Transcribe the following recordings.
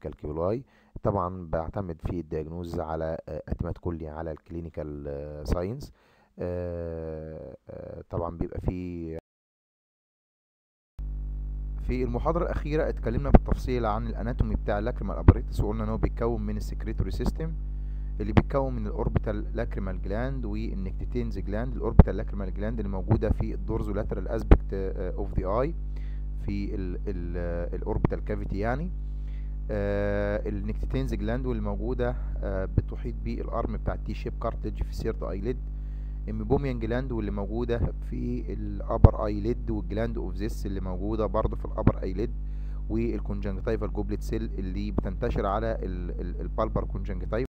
كالكيولاي طبعا بعتمد في الدياجنوز على آه، اعتماد كلي على الكلينيكال ساينس طبعا بيبقى في في المحاضرة الأخيرة اتكلمنا بالتفصيل عن الأناتومي بتاع اللاكريمال أباريتس وقلنا إن هو بيتكون من السكريتوري سيستم اللي بيتكون من الأوربيتال لاكريمال جلاند والنكتيتينز جلاند الأوربيتال لاكريمال جلاند اللي موجودة في الدورزو لاترال أسبكت أوف ذا أي في الأوربيتال كافيتي يعني آه النكتيتينز جلاند واللي موجودة آه بتحيط بالأرم بتاع التي شيب كارتج في السيرد ايليد الميبوميان جلاند واللي موجودة في الابر ايليد والجلاند اوف زيس اللي موجودة برضه في الابر ايليد والكونجنكتيفال جوبلت سيل اللي بتنتشر على البالبر كونجنكتيف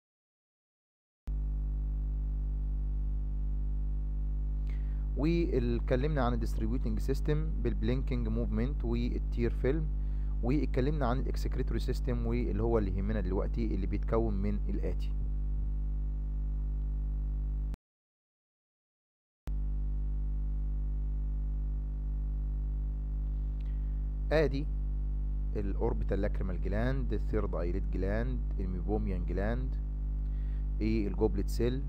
واتكلمنا عن الديستريبيوتنج سيستم بالبلينكينج موفمنت والتير فيلم واتكلمنا عن الاكسكريتوري سيستم واللي هو اللي يهمنا دلوقتي اللي بيتكون من الاتي ادي الاوربيتال لاكريمال جلاند الثيرد ايليت جلاند الميبوميان جلاند ايه الجوبلت سيل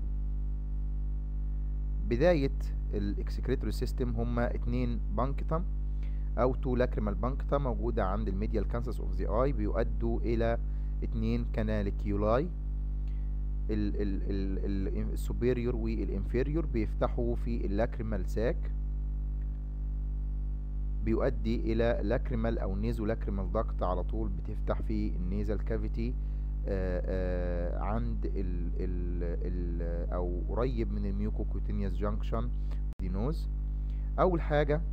بداية الاكسكريتوري سيستم هما اتنين بانكتم او تو لاكريمال بانكتا موجودة عند الميديال كانسس اوف ذا اي بيؤدوا الى اتنين كاناليكيولاي السوبيريور والانفيريور بيفتحوا في اللاكريمال ساك بيؤدي الى لاكريمال او نيزو لاكريمال داكت على طول بتفتح في النيزل كافيتي عند ال ال ال او قريب من الميوكوكوتينيوس جانكشن دي نوز اول حاجه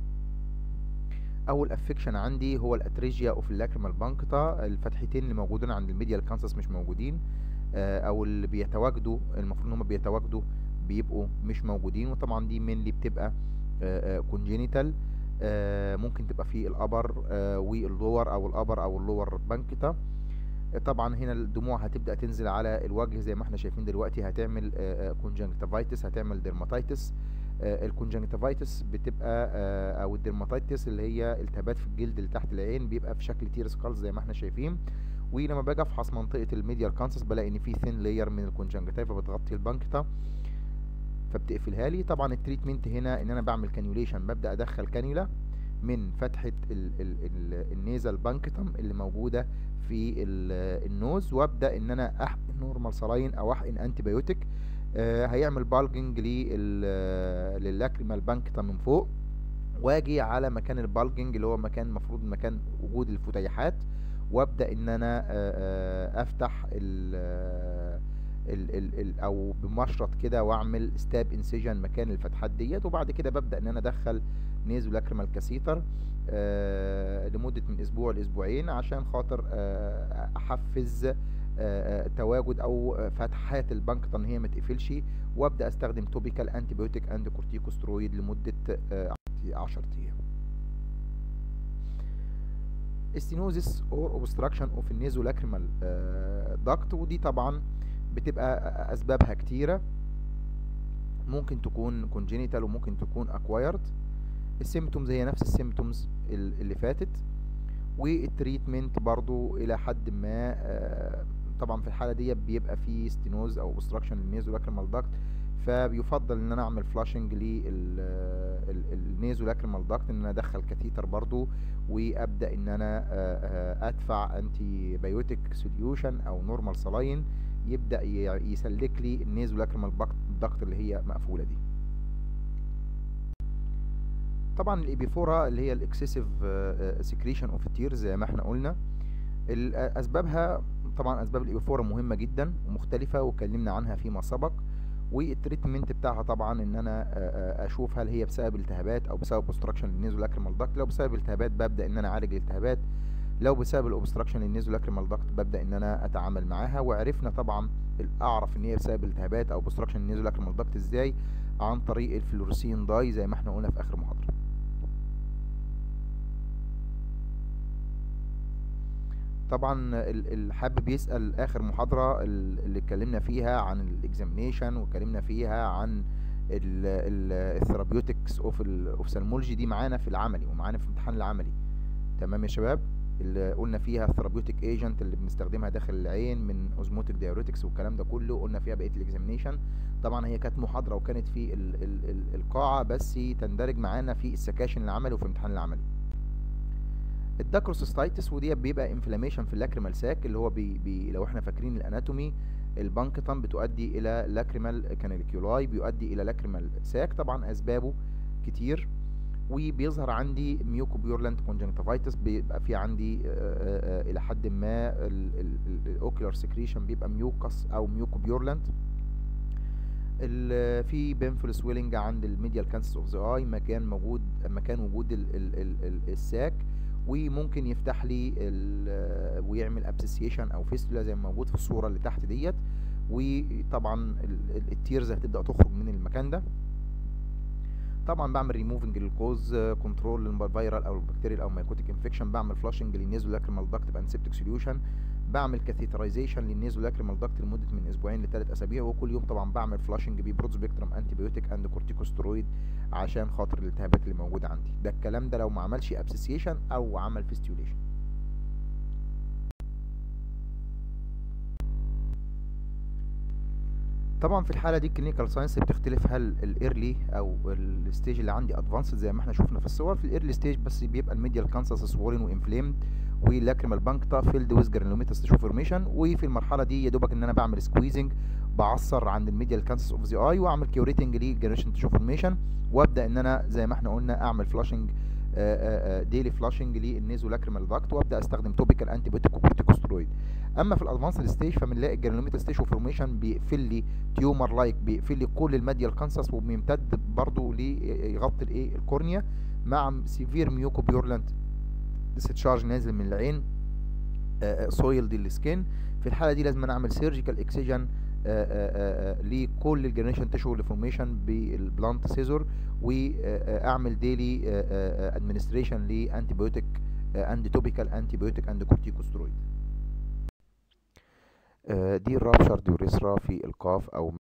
اول افكشن عندي هو الاتريجيا اوف اللاكريمال بانكتا الفتحتين اللي موجودين عند الميديال كانسس مش موجودين او اللي بيتواجدوا المفروض ان هم بيتواجدوا بيبقوا مش موجودين وطبعا دي مينلي بتبقى كونجينيتال ممكن تبقى في الابر واللور او الابر او اللور بانكتا طبعا هنا الدموع هتبدا تنزل على الوجه زي ما احنا شايفين دلوقتي هتعمل كونجنكتيفايتس هتعمل ديرماتيتس الكونجنكتيفايتس بتبقى او الديرماتيتس اللي هي التهابات في الجلد اللي تحت العين بيبقى في شكل تير سكالز زي ما احنا شايفين ولما باجي افحص منطقه الميديال كانسس بلاقي ان في ثين لاير من الكونجنكتيفا بتغطي البانكتا فبتقفلها لي طبعا التريتمنت هنا ان انا بعمل كانيوليشن ببدا ادخل كانيولا من فتحه ال ال ال النيزل بانكتم اللي موجوده في النوز وابدا ان انا احقن نورمال سلاين او احقن انتي بايوتيك آه هيعمل بالجنج للاكريمال بانكتا من فوق واجي على مكان البالجنج اللي هو مكان المفروض مكان وجود الفتيحات وابدا ان انا آه آه افتح ال ال ال ال او بمشرط كده واعمل ستاب انسيجن مكان الفتحات ديت وبعد كده ببدا ان انا ادخل نيزو لاكريمال كاسيتر آه لمده من اسبوع لاسبوعين عشان خاطر آه احفز آه تواجد او فتحات البنكتا ان هي ما تقفلش وابدا استخدم توبيكال انتي بايوتيك اند كورتيكوسترويد لمده 10 ايام استينوزيس اور اوبستراكشن اوف النيزو لاكريمال داكت ودي طبعا بتبقى اسبابها كتيره ممكن تكون كونجينيتال وممكن تكون اكوايرد السيمتومز هي نفس السيمتومز اللي فاتت والتريتمنت برضو الى حد ما طبعا في الحاله دي بيبقى في ستينوز او اوبستراكشن للنيزو لاكريمال داكت فبيفضل ان انا اعمل فلاشنج للنيزو لاكريمال داكت ان انا ادخل كاثيتر برضو وابدا ان انا ادفع انتي بايوتيك سوليوشن او نورمال سلاين يبدا يسلك لي النيزو لاكريمال داكت اللي هي مقفوله دي طبعا الابيفورا اللي هي الاكسسيف سكريشن اوف تيرز زي ما احنا قلنا اسبابها طبعا اسباب الابيفورا مهمه جدا ومختلفه واتكلمنا عنها فيما سبق والتريتمنت بتاعها طبعا ان انا اشوف هل هي بسبب التهابات او بسبب اوبستراكشن للنيزو لاكريمال داكت لو بسبب التهابات ببدا ان انا اعالج الالتهابات لو بسبب الاوبستراكشن للنيزو لاكريمال داكت ببدا ان انا اتعامل معاها وعرفنا طبعا اعرف ان هي بسبب التهابات او اوبستراكشن للنيزو لاكريمال داكت ازاي عن طريق الفلورسين داي زي ما احنا قلنا في اخر محاضره طبعا اللي حابب يسال اخر محاضره اللي اتكلمنا فيها عن الاكزامينيشن واتكلمنا فيها عن الثيرابيوتكس اوف الاوفثالمولوجي دي معانا في العملي ومعانا في الامتحان العملي تمام يا شباب اللي قلنا فيها الثيرابيوتيك ايجنت اللي بنستخدمها داخل العين من اوزموتيك دايوريتكس والكلام ده كله قلنا فيها بقيه الاكزامينيشن طبعا هي كانت محاضره وكانت في ال ال ال القاعه بس تندرج معانا في السكاشن العملي وفي الامتحان العملي الداكروسيستايتس ودي بيبقى انفلاميشن في اللاكريمال ساك اللي هو بي بي لو احنا فاكرين الاناتومي البانكتم بتؤدي الى لاكريمال كاناليكيولاي بيؤدي الى لاكريمال ساك طبعا اسبابه كتير وبيظهر عندي ميوكوبيورلانت كونجنكتيفايتس بيبقى في عندي آه، آه، آه، الى حد ما الاوكيولار سكريشن بيبقى ميوكس او ميوكوبيورلانت ال- في بينفول سويلنج عند الميديال كانسس اوف ذا اي مكان موجود مكان وجود ال ال ال ال الساك وممكن يفتح لي ال- ويعمل ابسيسيشن او فيستولا زي ما موجود في الصوره اللي تحت ديت وطبعا ال- ال- التيرز هتبدا تخرج من المكان ده طبعا بعمل ريموفنج للكوز كنترول للفيرال او البكتيريال او مايكوتيك انفكشن بعمل فلاشنج للنيزو لاكريمال داكت بانسبتيك سوليوشن بعمل كاثيترايزيشن للنيزو لاكريمال داكت لمده من اسبوعين لثلاث اسابيع وكل يوم طبعا بعمل فلاشنج ببرود سبيكترم انتي بيوتيك اند كورتيكوسترويد عشان خاطر الالتهابات اللي موجوده عندي ده الكلام ده لو ما عملش ابسيسيشن او عمل فيستيوليشن طبعا في الحاله دي الكلينيكال ساينس بتختلف هل الايرلي او الستيج اللي عندي ادفانسد زي ما احنا شفنا في الصور في الايرلي ستيج بس بيبقى الميديال كانسس سوولن وانفليمد واللاكريمال بانكتا فيلد ويز جرانيولوميتاس تشو فورميشن وفي المرحله دي يا دوبك ان انا بعمل سكويزنج بعصر عند الميديال كانسس اوف ذا اي واعمل كيوريتنج للجنريشن تشو فورميشن وابدا ان انا زي ما احنا قلنا اعمل فلاشنج ديلي فلاشنج للنيزو لاكريمال داكت وابدا استخدم توبيكال انتي بيوتيك وكورتيكوسترويد اما في الادفانسد ستيج فبنلاقي الجرانيولوميتاس تيشو فورميشن بيقفل لي تيومر لايك بيقفل لي كل الماديال كانسس وبيمتد برضو ليغطي الايه الكورنيا مع سيفير ميوكوبيورلانت ديستشارج نازل من العين سويل دي السكين في الحاله دي لازم أنا اعمل سيرجيكال اكسجن لكل الجنريشن تيشو فورميشن بالبلانت سيزور واعمل ديلي ادمنستريشن لانتي بيوتيك اند توبيكال انتي بيوتيك اند كورتيكوسترويد دي الرابشر ديوريسرا في القاف او